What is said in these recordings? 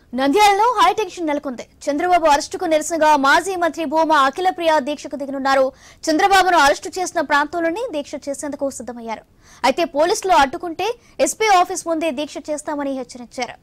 నంద్యాలలో హైటెన్షన్ నెలకొంది చంద్రబాబు అరెస్టుకు నిరసనగా మాజీ మంత్రి భూమా అఖిలప్రియ దీక్షకు దిగనున్నారు చంద్రబాబును అరెస్టు చేసిన ప్రాంతంలోనే దీక్ష చేసేందుకు సిద్దమయ్యారు అయితే పోలీసులు అడ్డుకుంటే ఎస్పీ ఆఫీస్ ముందే దీక్ష చేస్తామని హెచ్చరించారు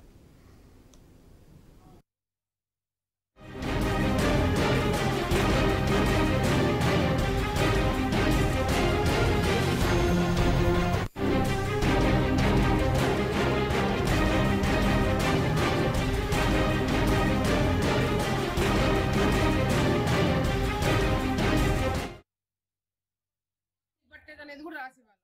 పట్టేది అనేది కూడా రాసి ఇవ్వాలి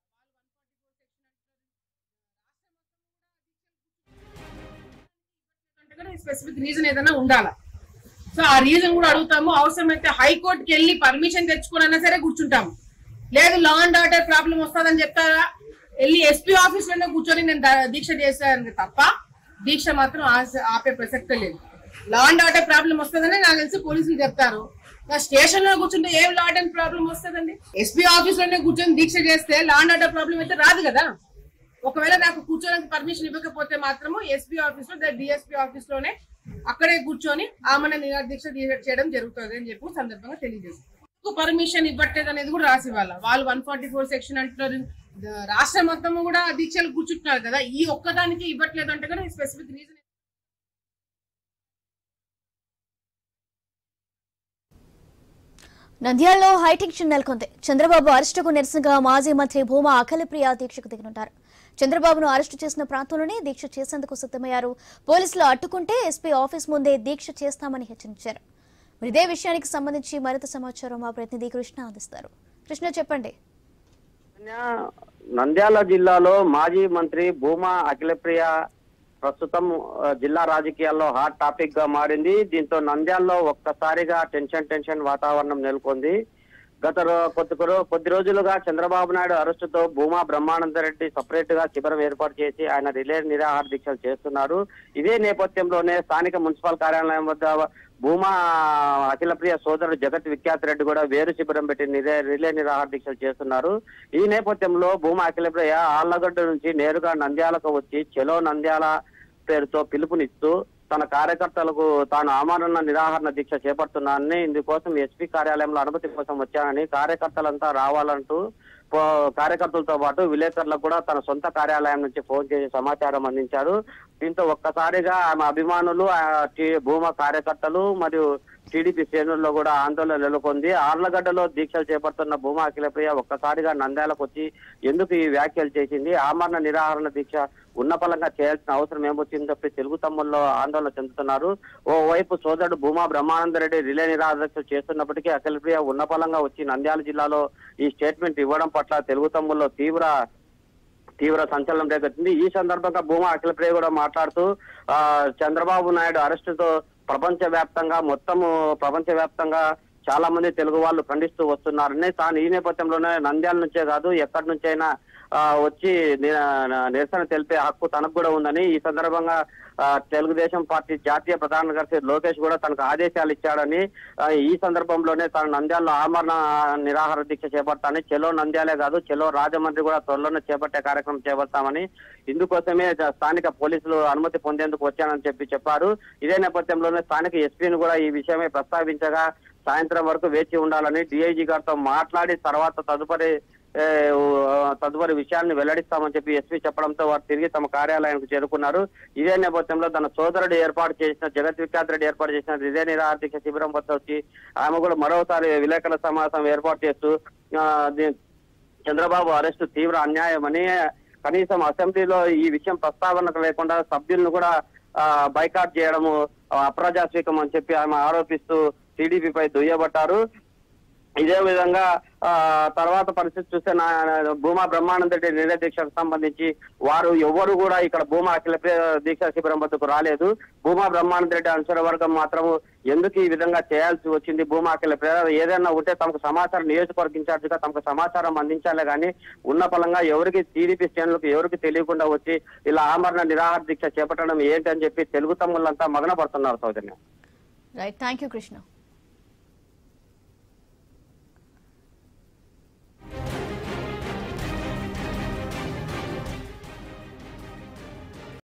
స్పెసిఫిక్ రీజన్ ఏదైనా ఉండాలా సో ఆ రీజన్ కూడా అడుగుతాము అవసరమైతే హైకోర్టుకి వెళ్ళి పర్మిషన్ తెచ్చుకోనైనా సరే కూర్చుంటాము లేదు లా అండ్ ఆర్డర్ ప్రాబ్లం వస్తుందని చెప్తారా వెళ్ళి ఎస్పీ ఆఫీస్ లోనే కూర్చొని నేను దా- దీక్ష చేశాను తప్ప దీక్ష మాత్రం ఆస- ఆపే ప్రసక్తే లేదు లా అండ్ ఆర్డర్ ప్రాబ్లం వస్తుందని నాకు తెలిసి పోలీసులు చెప్తారు స్టేషన్ లో కూర్చుంటే ఏం లా అండ్ ప్రాబ్లం వస్తుందండి ఎస్పీ ఆఫీస్ లోనే కూర్చొని దీక్ష చేస్తే లా అండ్ ఆర్డర్ ప్రాబ్లం అయితే రాదు కదా ఒకవేళ నాకు కూర్చోడానికి పర్మిషన్ ఇవ్వకపోతే మాత్రము ఎస్పీ ఆఫీస్ లో డిఎస్పీ ఆఫీస్ లోనే అక్కడే కూర్చొని ఆమెను నిరాదీక్ష చేయడం జరుగుతుంది అని చెప్పి సందర్భంగా తెలియజేస్తుంది పర్మిషన్ ఇవ్వట్లేదు అనేది కూడా రాసి ఇవ్వాలి వాళ్ళు వన్ ఫార్టీ ఫోర్ సెక్షన్ అంటున్నారు ద- రాష్ట్రం మొత్తం కూడా దీక్షలు కూర్చుంటున్నారు కదా ఈ ఒక్కదానికి ఇవ్వట్లేదు అంటే కూడా స్పెసిఫిక్ రీజన్ నంద్యాలలో హైటెన్షన్ నెలకొంది చంద్రబాబు అరెస్టుకు నిరసనగా మాజీ మంత్రి భూమా అఖిలప్రియ దీక్షకు దిగనున్నారు చంద్రబాబును అరెస్టు చేసిన ప్రాంతంలోనే దీక్ష చేసేందుకు సిద్దమయ్యారు పోలీసులు అడ్డుకుంటే ఎస్పీ ఆఫీస్ ముందే దీక్ష చేస్తామని హెచ్చరించారు మరి ఇదే విషయానికి సంబంధించి మరింత సమాచారం మా ప్రతినిధి కృష్ణ అందిస్తారు కృష్ణ చెప్పండి నంద్యాల జిల్లాలో మాజీ మంత్రి భూమా అఖిలప్రియ ప్రస్తుతం ఆ, జిల్లా రాజకీయాల్లో హాట్ టాపిక్ గా మారింది దీంతో నంద్యాలలో ఒక్కసారిగా టెన్షన్ టెన్షన్ వాతావరణం నెలకొంది గత రో- కొద్ది రో- కొద్ది రోజులుగా చంద్రబాబు నాయుడు అరెస్టుతో భూమా బ్రహ్మానందరెడ్డి సపరేట్ గా శిబిరం ఏర్పాటు చేసి ఆయన రిలే నిరాహార దీక్షలు చేస్తున్నారు ఇదే నేపథ్యంలోనే స్థానిక మున్సిపల్ కార్యాలయం వద్ద భూమా అఖిలప్రియ సోదరుడు జగత్ విఖ్యాత్ రెడ్డి కూడా వేరు శిబిరం పెట్టి నిరే రిలే నిరాహార దీక్షలు చేస్తున్నారు ఈ నేపథ్యంలో భూమా అఖిలప్రియ ఆళ్లగడ్డ నుంచి నేరుగా నంద్యాలకు వచ్చి చెలో నంద్యాల పేరుతో పిలుపునిస్తూ తన కార్యకర్తలకు తాను ఆమరణ నిరాహరణ దీక్ష చేపడుతున్నానని ఇందుకోసం ఎస్పీ కార్యాలయంలో అనుమతి కోసం వచ్చానని కార్యకర్తలంతా రావాలంటూ పో- కార్యకర్తలతో పాటు విలేకరులకు కూడా తన సొంత కార్యాలయం నుంచి ఫోన్ చేసి సమాచారం అందించారు దీంతో ఒక్కసారిగా ఆమె అభిమానులు ఆ టీ- భూమా కార్యకర్తలు మరియు టీడీపీ శ్రేణుల్లో కూడా ఆందోళన నెలకొంది ఆర్లగడ్డలో దీక్షలు చేపడుతున్న భూమా అఖిలప్రియ ఒక్కసారిగా నంద్యాలకు వచ్చి ఎందుకు ఈ వ్యాఖ్యలు చేసింది ఆమరణ నిరాహరణ దీక్ష ఉన్నపలంగా చేయాల్సిన అవసరం ఏమొచ్చింది చెప్పి తెలుగు తమ్ముల్లో ఆందోళన చెందుతున్నారు ఓవైపు సోదరుడు భూమా బ్రహ్మానందరెడ్డి రిలే నిరాదీక్ష చేస్తున్నప్పటికీ అఖిలప్రియ ఉన్నపలంగా వచ్చి నంద్యాల జిల్లాలో ఈ స్టేట్మెంట్ ఇవ్వడం పట్ల తెలుగు తమ్ముల్లో తీవ్ర తీవ్ర సంచలనం రేకెత్తింది ఈ సందర్భంగా భూమా అఖిలప్రియ కూడా మాట్లాడుతూ ఆ చంద్రబాబు నాయుడు అరెస్టుతో ప్రపంచ వ్యాప్తంగా మొత్తము ప్రపంచ వ్యాప్తంగా చాలా మంది తెలుగు వాళ్ళు ఖండిస్తూ వస్తున్నారని తాను ఈ నేపథ్యంలోనే నంద్యాల నుంచే కాదు ఎక్కడి నుంచైనా ఆ, వచ్చి ని- నిరసన తెలిపే హక్కు తనకు కూడా ఉందని ఈ సందర్భంగా ఆ, తెలుగుదేశం పార్టీ జాతీయ ప్రధాన కార్యదర్శి లోకేష్ కూడా తనకు ఆదేశాలు ఇచ్చాడని ఆ, ఈ సందర్భంలోనే తాను నంద్యాలలో ఆమరణ నిరాహార దీక్ష చేపడతానని చెలో నంద్యాలే కాదు చెలో రాజమండ్రి కూడా త్వరలోనే చేపట్టే కార్యక్రమం చేపడతామని ఇందుకోసమే జ- స్థానిక పోలీసులు అనుమతి పొందేందుకు వచ్చానని చెప్పి చెప్పారు ఇదే నేపథ్యంలోనే స్థానిక ఎస్పీని కూడా ఈ విషయమై ప్రస్తావించగా సాయంత్రం వరకు వేచి ఉండాలని డిఐజీ గారితో మాట్లాడి తర్వాత తదుపరి ఏ, ఆ, తదుపరి విషయాన్ని వెల్లడిస్తామని చెప్పి ఎస్పీ చెప్పడంతో వారు తిరిగి తమ కార్యాలయానికి చేరుకున్నారు ఇదే నేపథ్యంలో తన సోదరుడు ఏర్పాటు చేసిన జగత్ విఖ్యాత్ రెడ్డి ఏర్పాటు చేసిన ఇదే నిరార్థిక శిబిరం వద్ద వచ్చి ఆమె కూడా మరోసారి విలేకరుల సమావేశం ఏర్పాటు చేస్తూ ఆ, దీ- చంద్రబాబు అరెస్టు తీవ్ర అన్యాయమని కనీసం అసెంబ్లీలో ఈ విషయం ప్రస్తావనకు లేకుండా సభ్యులను కూడా ఆ, బైకాట్ చేయడము ఆ, అప్రజాస్వామికం అని చెప్పి ఆమె ఆరోపిస్తూ టీడీపీపై దుయ్యబట్టారు ఇదే విధంగా ఆ తర్వాత పరిస్థితి చూస్తే నా భూమా బ్రహ్మానంద రెడ్డి నిర్ణయ దీక్షకు సంబంధించి వారు ఎవరు కూడా ఇక్కడ భూమా అఖిల ప్రియ దీక్షా శిబిరం వద్దకు రాలేదు భూమా బ్రహ్మానంద రెడ్డి అనుచర వర్గం మాత్రము ఎందుకు ఈ విధంగా చేయాల్సి వచ్చింది భూమా అఖిల ప్రియ ఏదైనా ఉంటే తమకు సమాచారం నియోజకవర్గ ఇన్ఛార్జిగా తమకు సమాచారం అందించాలే కానీ ఉన్న పలంగా ఎవరికి టీడీపీ శ్రేణులకు ఎవరికి తెలియకుండా వచ్చి ఇలా ఆమరణ నిరాహార దీక్ష చేపట్టడం ఏంటని చెప్పి తెలుగు తమ్ముళ్ళంతా మగన పడుతున్నారు Soujanya right thank you Krishna